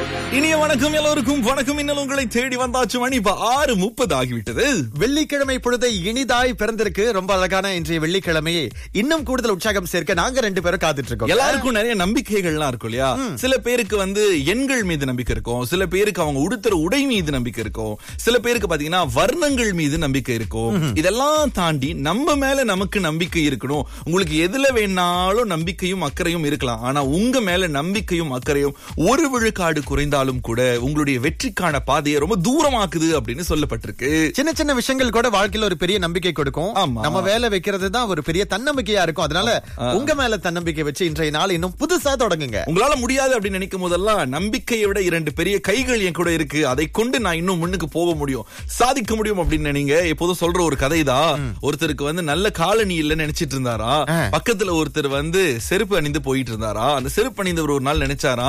இனிய வணக்கம் எல்லோருக்கும் வணக்கம் இன்னும் உங்களை தேடி வந்தாச்சு மணி இப்ப ஆறு முப்பது ஆகிவிட்டது வெள்ளிக்கிழமை பொழுது இனிதாய் பிறந்திருக்கு ரொம்ப அழகான இன்றைய வெள்ளிக்கிழமையை இன்னும் கூடுதல் உற்சாகம் சேர்க்க நாங்க ரெண்டு பேரும் காத்துட்டு இருக்கோம் எல்லாருக்கும் நிறைய நம்பிக்கைகள்லாம் இருக்கும் இல்லையா சில பேருக்கு வந்து எண்கள் மீது நம்பிக்கை இருக்கும் சில பேருக்கு அவங்க உடுத்துற உடை மீது நம்பிக்கை இருக்கும் சில பேருக்கு பாத்தீங்கன்னா வர்ணங்கள் மீது நம்பிக்கை இருக்கும் இதெல்லாம் தாண்டி நம்ம மேல நமக்கு நம்பிக்கை இருக்கணும் உங்களுக்கு எதுல வேணாலும் நம்பிக்கையும் அக்கறையும் இருக்கலாம் ஆனா உங்க மேல நம்பிக்கையும் அக்கறையும் ஒரு விழுக்காடு குறைந்தாலும் கூட உங்களுடைய வெற்றிக்கான பாதையை ரொம்ப தூரமாக்குது அப்படின்னு சொல்லப்பட்டிருக்கு சின்ன சின்ன விஷயங்கள் கூட வாழ்க்கையில ஒரு பெரிய நம்பிக்கை கொடுக்கும் ஆமா. நம்ம வேலை வைக்கிறது தான் ஒரு பெரிய தன்னம்பிக்கையா இருக்கும் அதனால உங்க மேல தன்னம்பிக்கை வச்சு இன்றைய நாள் இன்னும் புதுசா தொடங்குங்க உங்களால முடியாது அப்படின்னு நினைக்கும் போதெல்லாம் நம்பிக்கையை விட இரண்டு பெரிய கைகள் என் கூட இருக்கு அதை கொண்டு நான் இன்னும் முன்னுக்கு போக முடியும் சாதிக்க முடியும் அப்படின்னு நீங்க எப்போதும் சொல்ற ஒரு கதைதான் ஒருத்தருக்கு வந்து நல்ல காலனி இல்லைன்னு நினைச்சிட்டு இருந்தாரா பக்கத்துல ஒருத்தர் வந்து செருப்பு அணிந்து போயிட்டு இருந்தாரா அந்த செருப்பு அணிந்தவர் ஒரு நாள் நினைச்சாரா